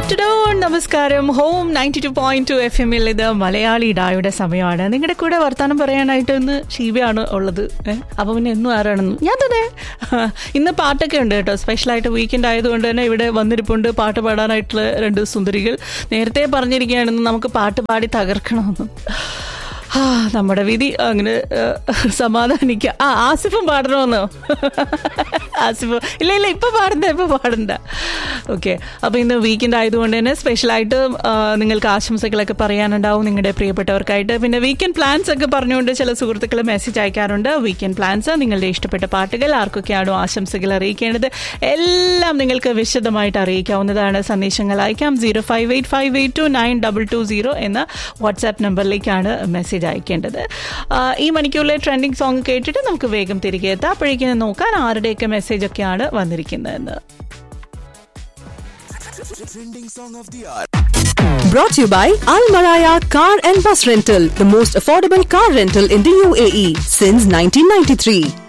Afternoon നമസ്കാരം home ninety two point two F എമ്മിൽ ഇത് മലയാളി ഡായുടെ സമയമാണ് നിങ്ങളുടെ കൂടെ വർത്താനം പറയാനായിട്ട് ഇന്ന് ഷീബയാണ് ഉള്ളത് ഏഹ് അപ്പൊ പിന്നെ എന്നും ആരാണെന്ന് ഞാൻ തന്നെ ഇന്ന് പാട്ടൊക്കെ ഉണ്ട് കേട്ടോ സ്പെഷ്യലായിട്ട് വീക്കെൻഡ് ആയതുകൊണ്ട് തന്നെ ഇവിടെ വന്നിരിപ്പുണ്ട് പാട്ട് പാടാനായിട്ടുള്ള രണ്ട് സുന്ദരികൾ നേരത്തെ പറഞ്ഞിരിക്കുകയാണെന്ന് നമുക്ക് പാട്ട് പാടി തകർക്കണമെന്ന് ആ നമ്മുടെ വിധി അങ്ങനെ സമാധാനിക്കാം ആ ആസിഫും പാടണമെന്നോ ആസിഫ് ഇല്ല ഇല്ല ഇപ്പൊ പാടണ്ട ഇപ്പൊ പാടണ്ട ഓക്കെ അപ്പൊ ഇന്ന് വീക്കെൻഡ് ആയതുകൊണ്ട് തന്നെ സ്പെഷ്യലായിട്ട് നിങ്ങൾക്ക് ആശംസകളൊക്കെ പറയാനുണ്ടാവും നിങ്ങളുടെ പ്രിയപ്പെട്ടവർക്കായിട്ട് പിന്നെ വീക്കെൻഡ് പ്ലാൻസ് ഒക്കെ പറഞ്ഞുകൊണ്ട് ചില സുഹൃത്തുക്കൾ മെസ്സേജ് അയക്കാറുണ്ട് വീക്കെൻഡ് പ്ലാൻസ് നിങ്ങളുടെ ഇഷ്ടപ്പെട്ട പാട്ടുകൾ ആർക്കൊക്കെയാണോ ആശംസകൾ അറിയിക്കേണ്ടത് എല്ലാം നിങ്ങൾക്ക് വിശദമായിട്ട് അറിയിക്കാവുന്നതാണ് സന്ദേശങ്ങൾ അയക്കാം zero five eight five eight two nine double two zero എന്ന വാട്സാപ്പ് നമ്പറിലേക്കാണ് മെസ്സേജ് അയക്കേണ്ടത് ഈ മണിക്കൂറിലെ ട്രെൻഡിങ് സോങ് കേട്ടിട്ട് നമുക്ക് വേഗം തിരികെ എത്താം അപ്പോഴേക്കും നോക്കാൻ ആരുടെയൊക്കെ മെസ്സേജ് ഒക്കെയാണ് വന്നിരിക്കുന്നതെന്ന് Trending song of the hour. Brought to you by Al Maraya Car and Bus Rental, the most affordable car rental in the UAE since 1993.